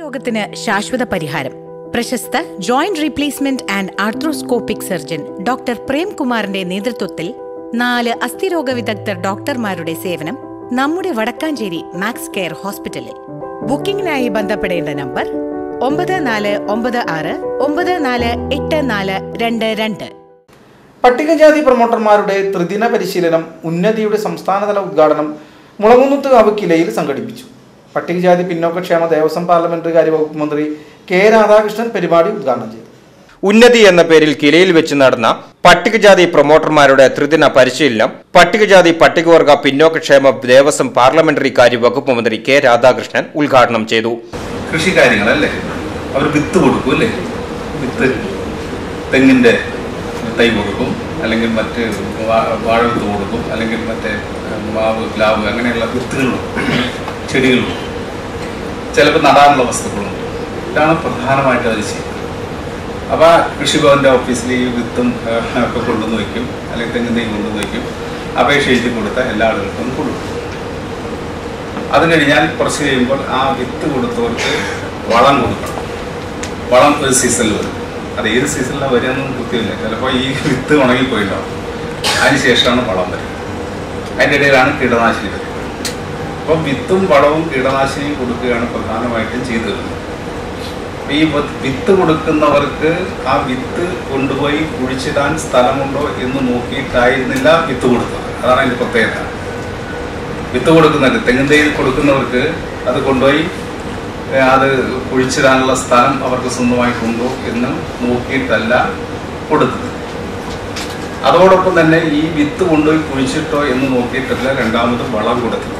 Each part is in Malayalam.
രോഗത്തിന് ശാശ്വത പരിഹാരം പ്രശസ്ത joint replacement and arthroscopic surgeon doctor പ്രേംകുമാറിന്റെ നേതൃത്വത്തിൽ നാല് അസ്ഥിരോഗ വിദഗ്ധർ ഡോക്ടർമാരുടെ സേവനം നമ്മുടെ വടക്കാഞ്ചേരി മാക്സ് കെയർ ഹോസ്പിറ്റലിൽ ബുക്കിംഗിനായി ബന്ധപ്പെടേണ്ട നമ്പർ ഒമ്പത് നാല് ഒമ്പത് ആറ് ഒമ്പത് നാല് എട്ട് നാല് രണ്ട് രണ്ട് പട്ടികജാതി പ്രൊമോട്ടർമാരുടെ ത്രിദിന പരിശീലനം ഉന്നതിയുടെ സംസ്ഥാനതല ഉദ്ഘാടനം മുളകുന്നുത്തുകാവ് കിലയിൽ സംഘടിപ്പിച്ചു പട്ടികജാതി പിന്നോക്കക്ഷേമ ദേവസ്വം പാർലമെന്ററി കാര്യ വകുപ്പ് മന്ത്രി കെ രാധാകൃഷ്ണൻ പരിപാടി ഉദ്ഘാടനം ചെയ്തു ഉന്നതി എന്ന പേരിൽ കിലയിൽ വെച്ച് നടന്ന പട്ടികജാതി പ്രൊമോട്ടർമാരുടെ ത്രിദിന പരിശീലനം പട്ടികജാതി പട്ടികവർഗ പിന്നോക്കക്ഷേമ ദേവസ്വം പാർലമെന്ററി കാര്യ വകുപ്പ് മന്ത്രി കെ രാധാകൃഷ്ണൻ ഉദ്ഘാടനം ചെയ്തു കൃഷി കാര്യങ്ങളല്ലേ അവർ വിത്ത് കൊടുക്കും അല്ലേ വിത്ത് തെങ്ങിൻ്റെ തൈ കൊടുക്കും അല്ലെങ്കിൽ മറ്റ് വാ- വാഴവിത്ത് കൊടുക്കും അല്ലെങ്കിൽ മറ്റേ ഏഹ്, മാവ് പ്ലാവ് അങ്ങനെയുള്ള വിത്തുകളും ചെടികളും ചിലപ്പോൾ നടാനുള്ള വസ്തുക്കളും ഇതാണ് പ്രധാനമായിട്ട് അവർ ചെയ്യുന്നത് അപ്പോൾ കൃഷിഭവൻ്റെ ഓഫീസിൽ ഈ വിത്തും ഏഹ്, ഒക്കെ കൊണ്ടുവന്ന് വയ്ക്കും അല്ലെങ്കിൽ തെങ്ങിൻ തൈ കൊണ്ടുവന്ന് വയ്ക്കും അപേക്ഷ എഴുതി കൊടുത്താൽ എല്ലാ ആളുകൾക്കും കൊടുക്കും അത് കഴിഞ്ഞാൽ കുറച്ച് കഴിയുമ്പോൾ ആ വിത്ത് കൊടുത്തവർക്ക് വളം കൊടുക്കണം വളം ഒരു സീസണിൽ വരും അത് ഏത് സീസണിലാണ് വരികയെന്നും കൃത്യമില്ല ചിലപ്പോൾ ഈ വിത്ത് ഉണങ്ങിപ്പോയിട്ടുണ്ടാവും അതിന് ശേഷമാണ് വളം വരിക അതിൻ്റെ ഇടയിലാണ് കീടനാശിനി വരിക അപ്പോൾ വിത്തും വളവും കീടനാശിനിയും കൊടുക്കുകയാണ് പ്രധാനമായിട്ടും ചെയ്തു വരുന്നത് അപ്പൊ ഈ വ- വിത്ത് കൊടുക്കുന്നവർക്ക് ആ വിത്ത് കൊണ്ടുപോയി കുഴിച്ചിടാൻ സ്ഥലമുണ്ടോ എന്ന് നോക്കിയിട്ടായിരുന്നില്ല വിത്ത് കൊടുത്തത് അതാണ് അതിൻ്റെ പ്രത്യേകത വിത്ത് കൊടുക്കുന്നുണ്ട് തെങ്ങിൻ തൈ കൊടുക്കുന്നവർക്ക് അത് കൊണ്ടുപോയി ഏ, അത് കുഴിച്ചിടാനുള്ള സ്ഥലം അവർക്ക് സ്വന്തമായിട്ടുണ്ടോ എന്ന് നോക്കിയിട്ടല്ല കൊടുത്തത് അതോടൊപ്പം തന്നെ ഈ വിത്ത് കൊണ്ടുപോയി കുഴിച്ചിട്ടോ എന്ന് നോക്കിയിട്ടല്ല രണ്ടാമത് വളം കൊടുത്തത്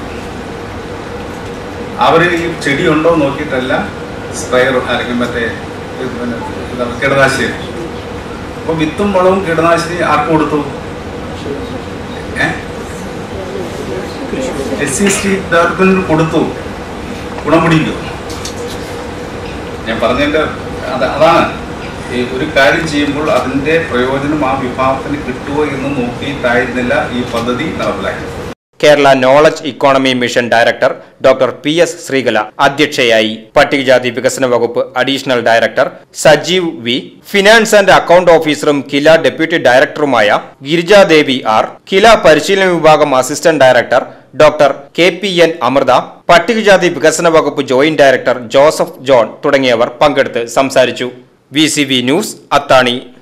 അവർ ഈ ചെടിയുണ്ടോ നോക്കിയിട്ടല്ല സ്പ്രയർ അല്ലെങ്കിൽ മറ്റേ ഇത് പിന്നെ എന്താണ് കീടനാശിനി അപ്പോൾ വിത്തും വളവും കീടനാശിനി ആർക്ക് കൊടുത്തു ഏഹ് എസ് സി എസ് ടി വിഭാഗത്തിന് കൊടുത്തു ഗുണം പിടിക്കോ ഞാൻ പറഞ്ഞതിൻ്റെ അത് അതാണ് ഈ ഒരു കാര്യം ചെയ്യുമ്പോൾ അതിൻ്റെ പ്രയോജനം ആ വിഭാഗത്തിന് കിട്ടുമോ എന്ന് നോക്കിയിട്ടായിരുന്നില്ല ഈ പദ്ധതി നടപ്പിലാക്കിയത് Kerala knowledge economy mission director doctor P S Sreekala അധ്യക്ഷയായി പട്ടികജാതി വികസന വകുപ്പ് additional director Sajeev V finance and account ഓഫീസറും കില ഡെപ്യൂട്ടി ഡയറക്ടറുമായ ഗിരിജാദേവി ആർ കില പരിശീലന വിഭാഗം assistant director doctor K P N Amrutha പട്ടികജാതി വികസന വകുപ്പ് ജോയിന്റ് ഡയറക്ടർ ജോസഫ് ജോൺ തുടങ്ങിയവർ പങ്കെടുത്ത് സംസാരിച്ചു വി സി വി ന്യൂസ് അത്താണി